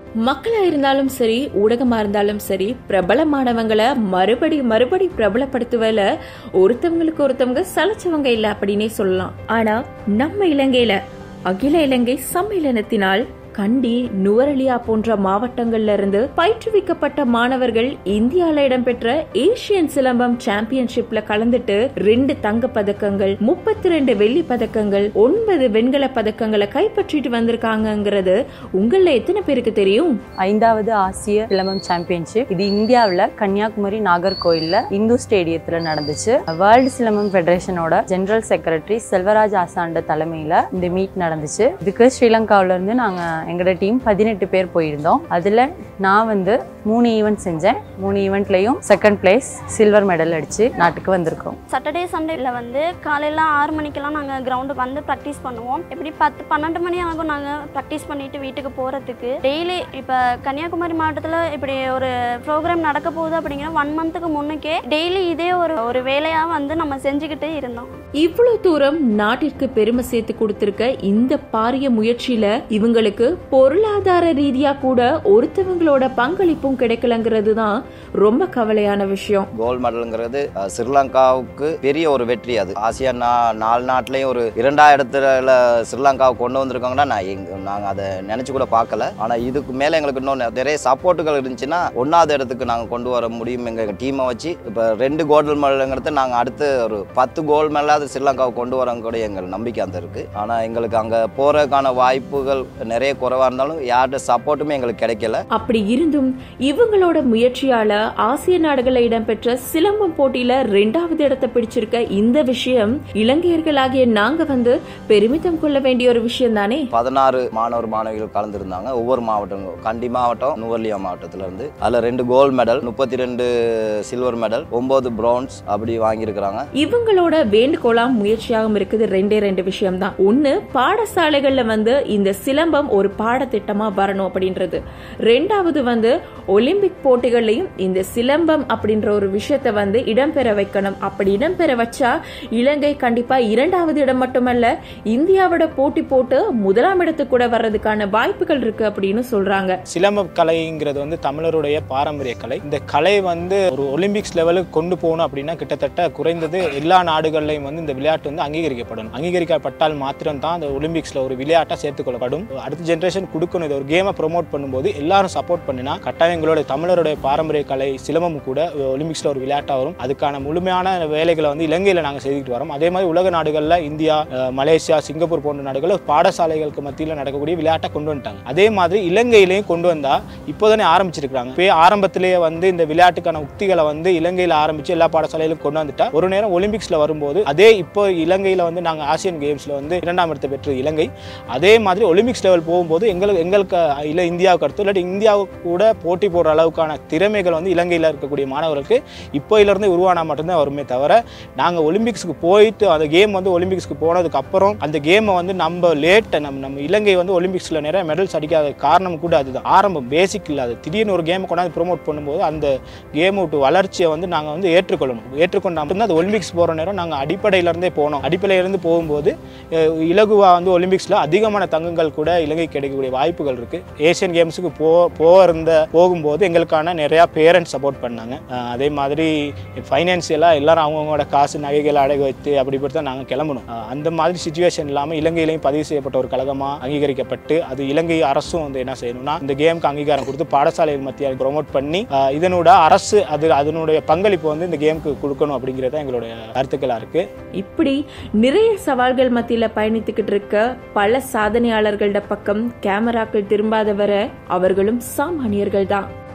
மக்களா இருந்தாலும் சரி ஊடகமா இருந்தாலும் சரி பிரபலமானவங்களை மறுபடி மறுபடி பிரபலப்படுத்துவல ஒருத்தவங்களுக்கு ஒருத்தவங்க சலைச்சவங்க இல்ல அப்படின்னே சொல்லலாம் ஆனா நம்ம இலங்கையில அகில இலங்கை சம்மேளனத்தினால் கண்டி நுவரலியா போன்ற மாவட்டங்கள்ல இருந்து பயிற்றுவிக்கப்பட்ட மாணவர்கள் இந்தியால இடம்பெற்ற ஏசியன் சிலம்பம் சாம்பியன்ஷிப்ல கலந்துட்டு ரெண்டு தங்க பதக்கங்கள் முப்பத்தி ரெண்டு வெள்ளி பதக்கங்கள் ஒன்பது வெண்கல பதக்கங்களை கைப்பற்றிட்டு வந்திருக்காங்கங்கிறது உங்கள எத்தனை பேருக்கு தெரியும் ஐந்தாவது ஆசிய சிலம்பம் சாம்பியன்ஷிப் இது இந்தியாவில் கன்னியாகுமரி நாகர்கோயில்ல இந்து ஸ்டேடியத்தில் நடந்துச்சு வேர்ல்டு சிலம்பம் ஃபெடரேஷனோட ஜெனரல் செக்ரட்டரி செல்வராஜ் ஆசாண்ட தலைமையில் இந்த மீட் நடந்துச்சு இதுக்கு ஸ்ரீலங்காவில இருந்து நாங்கள் எங்களோட டீம் பதினெட்டு பேர் போயிருந்தோம் அதில் நான் வந்து மூணு ஈவெண்ட் செஞ்சேன் மூணு ஈவெண்ட்லையும் செகண்ட் பிளேஸ் சில்வர் மெடல் அடிச்சு நாட்டுக்கு வந்திருக்கோம் சாட்டர்டே சண்டேல வந்து காலையில் ஆறு மணிக்கெல்லாம் நாங்கள் கிரவுண்டுக்கு வந்து ப்ராக்டிஸ் பண்ணுவோம் இப்படி பத்து பன்னெண்டு மணி ஆகும் நாங்கள் ப்ராக்டிஸ் பண்ணிட்டு வீட்டுக்கு போகிறதுக்கு டெய்லி இப்போ கன்னியாகுமரி மாவட்டத்தில் இப்படி ஒரு ப்ரோக்ராம் நடக்க போகுது அப்படிங்கிற ஒன் மந்த்துக்கு முன்னுக்கே டெய்லி இதே ஒரு ஒரு வேலையாக வந்து நம்ம செஞ்சுக்கிட்டே இருந்தோம் இவ்வளவு தூரம் நாட்டிற்கு பெருமை சேர்த்து கொடுத்திருக்க இந்த பாரிய முயற்சியில இவங்களுக்கு பொருளாதார ரீதியா கூட ஒருத்தவங்களோட பங்களிப்பும் கிடைக்கலங்கிறது தான் ரொம்ப கவலையான விஷயம் கோல்டு மெடலுங்கிறது அஹ், ஸ்ரீலங்காவுக்கு பெரிய ஒரு வெற்றி அது ஆசியா நா நாலு நாட்டிலையும் ஒரு இரண்டாயிரத்துல ஸ்ரீலங்காவை கொண்டு வந்திருக்காங்கன்னா நான் எங்க நாங்கள் அதை நினச்சி கூட பார்க்கல ஆனால் இதுக்கு மேலே எங்களுக்கு இன்னும் நிறைய சப்போர்ட்டுகள் இருந்துச்சுன்னா ஒன்றாவது இடத்துக்கு நாங்கள் கொண்டு வர முடியும் எங்கள் டீமை வச்சு இப்போ ரெண்டு கோல்டு மெடலுங்கிறது நாங்கள் அடுத்து ஒரு பத்து கோல்டு மெடலாவது ஸ்ரீலங்காவை கொண்டு வரங்க கூட எங்கள் நம்பிக்கை அந்த இருக்குது ஆனால் எங்களுக்கு அங்கே போகிறதுக்கான வாய்ப்புகள் நிறைய குறைவாக இருந்தாலும் யார்கிட்ட சப்போர்ட்டுமே எங்களுக்கு கிடைக்கல அப்படி இருந்தும் இவங்களோட முயற்சியால ஆசிய நாடுகளில் இடம்பெற்ற சிலம்பம் போட்டியில ரெண்டாவது இடத்தை பிடிச்சிருக்க இந்த விஷயம் இலங்கையர்களாகிய நாங்க வந்து பெருமிதம் கொள்ள வேண்டிய ஒரு விஷயம் தானே பதினாறு மாணவர் மாணவிகள் கலந்துருந்தாங்க ஒவ்வொரு மாவட்டம் கண்டி மாவட்டம் நுவர்லியா மாவட்டத்துல இருந்து அதுல ரெண்டு கோல்டு மெடல் முப்பத்தி ரெண்டு சில்வர் மெடல் ஒன்பது பிரான்ஸ் அப்படி வாங்கியிருக்கிறாங்க இவங்களோட வேண்டுகோளாம் முயற்சியாகவும் இருக்குது ரெண்டே ரெண்டு விஷயம் தான் ஒன்னு பாடசாலைகள்ல வந்து இந்த சிலம்பம் ஒரு பாடத்திட்டமா வரணும் அப்படின்றது ரெண்டாவது வந்து ஒலிம்பிக் போட்டிகள்லயும் இந்த சிலம்பம் அப்படின்ற ஒரு விஷயத்தை வந்து இடம்பெற வைக்கணும் அப்படி இடம்பெற வச்சா இலங்கை கண்டிப்பா இரண்டாவது இடம் மட்டுமல்ல இந்தியாவோட போட்டி போட்டு முதலாம் இடத்துக்கு கூட வர்றதுக்கான வாய்ப்புகள் இருக்கு அப்படின்னு சொல்றாங்க சிலம்ப கலைங்கிறது வந்து தமிழருடைய பாரம்பரிய கலை இந்த கலை வந்து ஒரு ஒலிம்பிக்ஸ் லெவலுக்கு கொண்டு போகணும் அப்படின்னா கிட்டத்தட்ட குறைந்தது எல்லா நாடுகள்லையும் வந்து இந்த விளையாட்டு வந்து அங்கீகரிக்கப்படணும் அங்கீகரிக்கப்பட்டால் மாத்திரம் தான் அந்த ஒலிம்பிக்ஸ்ல ஒரு விளையாட்டா சேர்த்துக்கொள்ளப்படும் அடுத்த ஜென்ரேஷன் கொடுக்கணும் இது ஒரு கேமை ப்ரோமோட் பண்ணும்போது எல்லாரும் சப்போர்ட் பண்ணினா கட்டாயம் எங்களோட தமிழருடைய பாரம்பரிய கலை சிலம்பம் கூட ஒலிம்பிக்ஸ்ல ஒரு விளையாட்டா வரும் அதுக்கான முழுமையான வேலைகளை வந்து இலங்கையில நாங்கள் செய்துக்கிட்டு வரோம் அதே மாதிரி உலக நாடுகளில் இந்தியா அஹ், மலேசியா சிங்கப்பூர் போன்ற நாடுகளில் பாடசாலைகளுக்கு மத்தியில் நடக்கக்கூடிய விளையாட்டை கொண்டு வந்துட்டாங்க அதே மாதிரி இலங்கையிலையும் கொண்டு வந்தா இப்போதானே ஆரம்பிச்சிருக்காங்க இப்போ ஆரம்பத்திலேயே வந்து இந்த விளையாட்டுக்கான உக்திகளை வந்து இலங்கையில் ஆரம்பிச்சு எல்லா பாடசாலையிலும் கொண்டு வந்துட்டா ஒரு நேரம் ஒலிம்பிக்ஸ்ல வரும்போது அதே இப்போ இலங்கையில் வந்து நாங்கள் ஆசியன் கேம்ஸ்ல வந்து இரண்டாம் இடத்தை பெற்றது இலங்கை அதே மாதிரி ஒலிம்பிக்ஸ் லெவல் போகும்போது எங்களுக்கு எங்களுக்கு இல்லை இந்தியாவுக்கு அடுத்து இல்லாட்டி இந்தியாவுக்கு கூட போட்டி போடுற அளவுக்கான திறமைகள் வந்து இலங்கையில் இருக்கக்கூடிய மாணவர்களுக்கு இப்போயிலிருந்து உருவானா மட்டும்தான் வருமே தவிர நாங்கள் ஒலிம்பிக்ஸ்க்கு போயிட்டு அந்த கேம் வந்து ஒலிம்பிக்ஸ்க்கு போனதுக்கு அப்புறம் அந்த கேமை வந்து நம்ம லேட்டை நம்ம நம்ம இலங்கை வந்து ஒலிம்பிக்ஸில் நிறைய மெடல்ஸ் அடிக்காத காரணம் கூட அதுதான் ஆரம்பம் பேசிக் இல்லாத திடீர்னு ஒரு கேமை கொண்டாந்து ப்ரோமோட் பண்ணும்போது அந்த கேம் விட்டு வளர்ச்சியை வந்து நாங்கள் வந்து ஏற்றுக்கொள்ளணும் ஏற்றுக்கொண்டா மட்டும்தான் அது ஒலிம்பிக்ஸ் போகிற நேரம் நாங்கள் அடிப்படையிலேருந்தே போனோம் அடிப்படையிலேருந்து போகும்போது அஹ், இலகுவா வந்து ஒலிம்பிக்ஸில் அதிகமான தங்கங்கள் கூட இலங்கைக்கு கிடைக்கக்கூடிய வாய்ப்புகள் இருக்குது ஏசியன் கேம்ஸுக்கு போ போகிருந்த போகும்போது எங்களுக்கான நிறையா பேரண்ட்ஸ் சப்போர்ட் பண்ணாங்க அஹ், அதே மாதிரி ஃபைனான்சியலாக எல்லாரும் அவங்கவுங்களோட காசு நகைகளை அடகு வைத்து அப்படிப்பட்டு தான் நாங்கள் கிளம்பணும் அஹ், அந்த மாதிரி சுச்சுவேஷன் இல்லாமல் இலங்கையிலையும் பதிவு செய்யப்பட்ட ஒரு கழகமாக அங்கீகரிக்கப்பட்டு அது இலங்கை அரசும் வந்து என்ன செய்யணும்னா இந்த கேமுக்கு அங்கீகாரம் கொடுத்து பாடசாலைகள் மத்தியில் ப்ரொமோட் பண்ணி அஹ், இதனோட அரசு அது அதனுடைய பங்களிப்பு வந்து இந்த கேமுக்கு கொடுக்கணும் அப்படிங்கிறது தான் எங்களுடைய கருத்துக்களாக இருக்குது இப்படி நிறைய சவால்கள் மத்தியில பயணித்துக்கிட்டு இருக்க பல சாதனையாளர்களோட பக்கம் கேமராக்கள் திரும்பாத வர அவர்களும் சாமானியர்கள் தான்